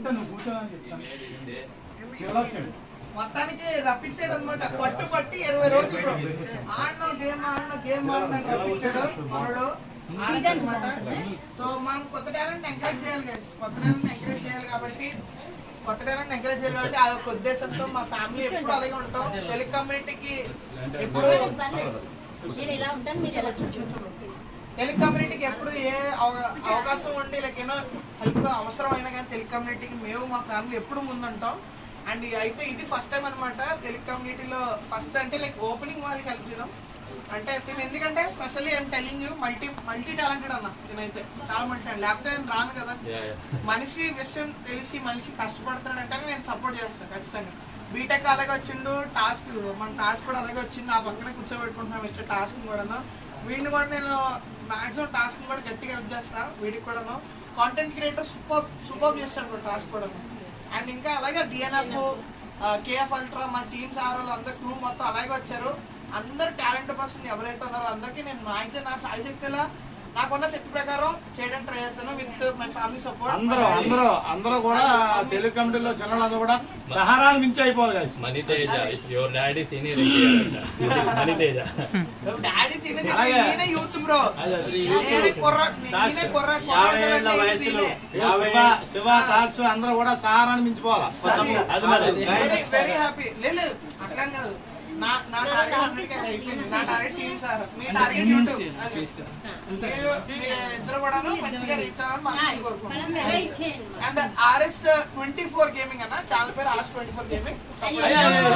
కూర్చోను కూర్చోని చెప్తాను నిర్లక్ష్యం మొత్తానికి రప్పించాడు అనమాట పట్టు పట్టి ఇరవై రోజులు bro. ఆడిన గేమ్ ఆడిన గేమ్ ఆడిన రప్పించాడు మనడు అనమాట సో మనం కొత్త టాలెంట్ ఎంకరేజ్ చేయాలి guys. కొత్త టాలెంట్ ఎంకరేజ్ చేయాలి కాబట్టి కొత్త టాలెంట్ ఎంకరేజ్ చేయాలి కాబట్టి ఆ యొక్క ఉద్దేశంతో మా ఫ్యామిలీ ఎప్పుడు అలాగే ఉంటాం తెలుగు కమ్యూనిటీకి ఎప్పుడు నేను ఇలా ఉంటాను మీరు ఎలా చూసుకోండి తెలుగు కమ్యూనిటీకి ఎప్పుడు ఏ అవ- అవకాశం ఉండి లైక్ ఏదో హెల్ప్ అవసరమైనా కానీ తెలుగు కమ్యూనిటీకి మేము మా ఫ్యామిలీ ఎప్పుడు ముందుంటాం అండ్ అయితే ఇది ఫస్ట్ టైం అనమాట తెలుగు కమ్యూనిటీలో ఫస్ట్ అంటే లైక్ ఓపెనింగ్ వాళ్ళకి హెల్ప్ చేయడం అంటే తిను ఎందుకంటే specially I'm telling you multi multi talented అన్న తినైతే చాలా మల్టీ టాలెంట్ లేకపోతే నేను రాను కదా మనిషి విషయం తెలిసి మనిషి కష్టపడతాడంటే నేను సపోర్ట్ చేస్తాను ఖచ్చితంగా బీటెక్ అలాగే వచ్చిండు టాస్క్ మన టాస్క్ కూడా అలాగే వచ్చింది నా పక్కనే కూర్చోబెట్టుకుంటున్నాం ఇష్ట టాస్క్ కూడాను వీడిని కూడా నేను మాక్సిమం టాస్క్ కూడా గట్టిగా హెల్ప్ చేస్తా వీడికి కూడాను కాంటెంట్ క్రియేటర్ సూపర్ సూపర్ చేస్తాడు టాస్క్ కూడాను అండ్ ఇంకా అలాగే డిఎన్ఎఫ్ కేఎఫ్ అల్ట్రా మన టీమ్స్ ఆర్ అందరు క్రూ మొత్తం అలాగే వచ్చారు అందరు టాలెంట్ పర్సన్ ఎవరైతే ఉన్నారో అందరికీ నేను మ్యాక్సిమం నా సాయి శక్తిలా నాకున్న శక్తి ప్రకారం చేయడానికి ట్రై చేస్తాను విత్ మై ఫ్యామిలీ సపోర్ట్ అందరూ అందరూ అందరూ కూడా తెలుగు కమిటీలో చిన్నలందరూ కూడా సహారాన్ని మించి అయిపోవాలి guys. Maniteja your daddy senior NTR అంట మణితేజ డాడీ సీనియర్ అలాగే. నేనే యూత్ బ్రో అదే, అది నేనే కుర్ర నేనే కుర్ర యాభై ఏళ్ల వయసులో యాభై శివ శివ టాక్స్ అందరూ కూడా సహారాన్ని మించిపోవాలి అది మరి వెరీ వెరీ హ్యాపీ లేదు లేదు అట్లా కాదు నా నా టార్గెట్ హండ్రెడ్ అయిపోయింది నా టార్గెట్ టీమ్ సార్ మీ టార్గెట్ యూట్యూబ్ అది. మీరు మీరు ఇద్దరు కూడా మంచిగా రీచ్ అవ్వాలని మనసు మనం ఎలా కోరుకుంటున్నాను ఇచ్చేయండి and RS twenty four gaming అన్న చాలా పేరు ఆర్ఎస్ ట్వంటీ ఫోర్ గేమింగ్ అయ్యో.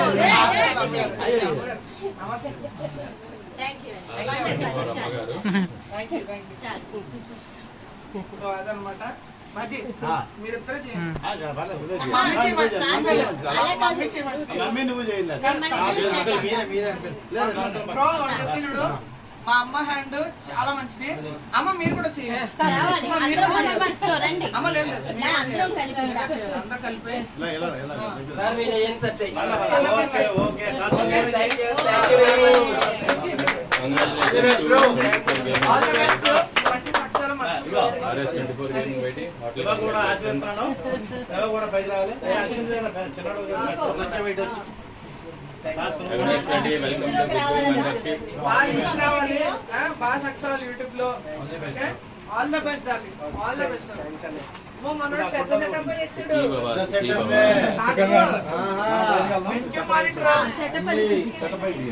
నమస్తే థ్యాంక్ యూ అమ్మగారు థ్యాంక్ యూ థ్యాంక్ యూ చాలు సో అదనమాట మజీ ఆ. మీరిద్దరు చేయండి ఆ, పర్లేదు, నువ్వే చేయి. మమ్మీ ఆ, చేయి, నువ్వే చేయి. మమ్మీ నువ్వే చేయి. చేయి. మమ్మీ చేయి, మమ్మీ చేయి. మమ్మీ నువ్వు చేయలేదు మన ఇద్దరం చేద్దాం. మీరే మీరే అంకుల్. లేదు, రాత్రి బ్రో వాడు చెప్పిండు మా అమ్మ హ్యాండ్ చాలా మంచిది అమ్మ మీరు కూడా చేయండి రావాలి అమ్మ, మీరు అందరం కూడా కలిసి మనసుతో రండి అమ్మ లేదు లేదు. లే, అందరం కలిపి ఇలా చేయాలి. అందరూ కలిపి ఇలా, ఇలా, ఇలా, ఇలా. సార్ మీరు చేయండి సార్ చెయ్యి ఓకే ఓకే టాస్క్ ఓకే చేయండి. Thank you thank you very much all the best మంచి సక్సెస్ మంచి ఆర్ఎస్ ట్వంటీ ఫోర్ గేమింగ్ పెట్టి శివ కూడా ఆశీర్వదిస్తున్నాను శివ కూడా పైకి రావాలి ఏ, అక్షింతలు చేయడం, చిన్నోడు కదా. కొంచెం ఇటు వచ్చి టాస్క్ వెల్కమ్ మెంబర్షిప్ బాగా రీచ్ రావాలి ఆ, బాగా సక్సెస్ అవ్వాలి యూట్యూబ్ లో okay all the best darling all the best అమ్మో మనోడు పెద్ద సెటప్ తెచ్చాడు సెటప్ టాస్క్ ఆహా. మానిటర్ సెటప్ అది సెటప్ అయింది.